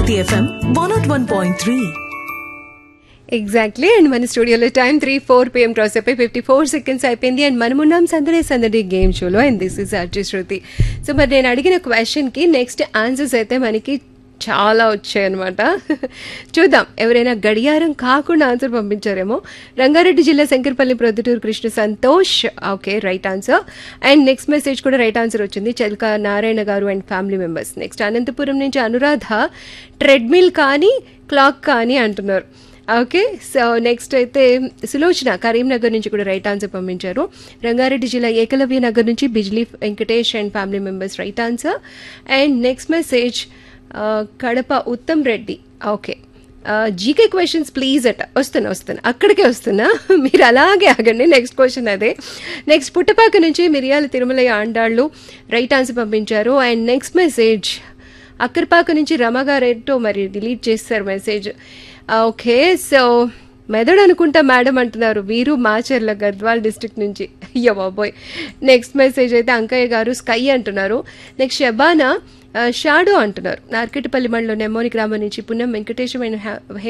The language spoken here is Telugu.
Hiti FM 101.3. ఎగ్జాక్ట్లీ అండ్ మన స్టూడియోలో time three four PM cross అయిపోయి ఫిఫ్టీ ఫోర్ సెకండ్స్ అయిపోయింది అండ్ మనమున్నాం సందడి సందడి గేమ్ షోలో and this is RJ Shruti so మరి నేను అడిగిన క్వశ్చన్కి నెక్స్ట్ ఆన్సర్స్ అయితే మనకి చాలా వచ్చాయన్నమాట చూద్దాం ఎవరైనా గడియారం కాకుండా ఆన్సర్ పంపించారేమో రంగారెడ్డి జిల్లా Shankarpally Proddatur Krishna Santosh okay right answer and next message కూడా రైట్ ఆన్సర్ వచ్చింది చల్క నారాయణ గారు and family members next Anantapur నుంచి అనురాధ ట్రెడ్మిల్ కానీ క్లాక్ కానీ అంటున్నారు ఓకే సో నెక్స్ట్ అయితే సులోచన కరీంనగర్ నుంచి కూడా రైట్ ఆన్సర్ పంపించారు రంగారెడ్డి జిల్లా ఏకలవ్య నగర్ నుంచి Bijli Venkatesh and family members right answer and next message Kadapa Uttam Reddy okay GK questions please అట వస్తున్నా వస్తున్నా అక్కడికే వస్తున్నా మీరు అలాగే ఆగండి నెక్స్ట్ క్వశ్చన్ అదే నెక్స్ట్ పుట్టపాక నుంచి మిరియాల తిరుమలయ్య ఆండాళ్ళు రైట్ ఆన్సర్ పంపించారు అండ్ నెక్స్ట్ మెసేజ్ అక్కర్పాక నుంచి రమగారేటో మరి డిలీట్ చేస్తారు మెసేజ్ ఓకే సో మెదడు అనుకుంటా మేడం అంటున్నారు వీరు మాచర్ల గద్వాల్ డిస్ట్రిక్ట్ నుంచి అయ్యో బాబోయ్ నెక్స్ట్ మెసేజ్ అయితే అంకయ్య గారు స్కై అంటున్నారు నెక్స్ట్ షబానా షాడో అంటున్నారు నార్కెట్పల్లి మండలం నెమ్మోని గ్రామం నుంచి పుణ్యం వెంకటేశం అండ్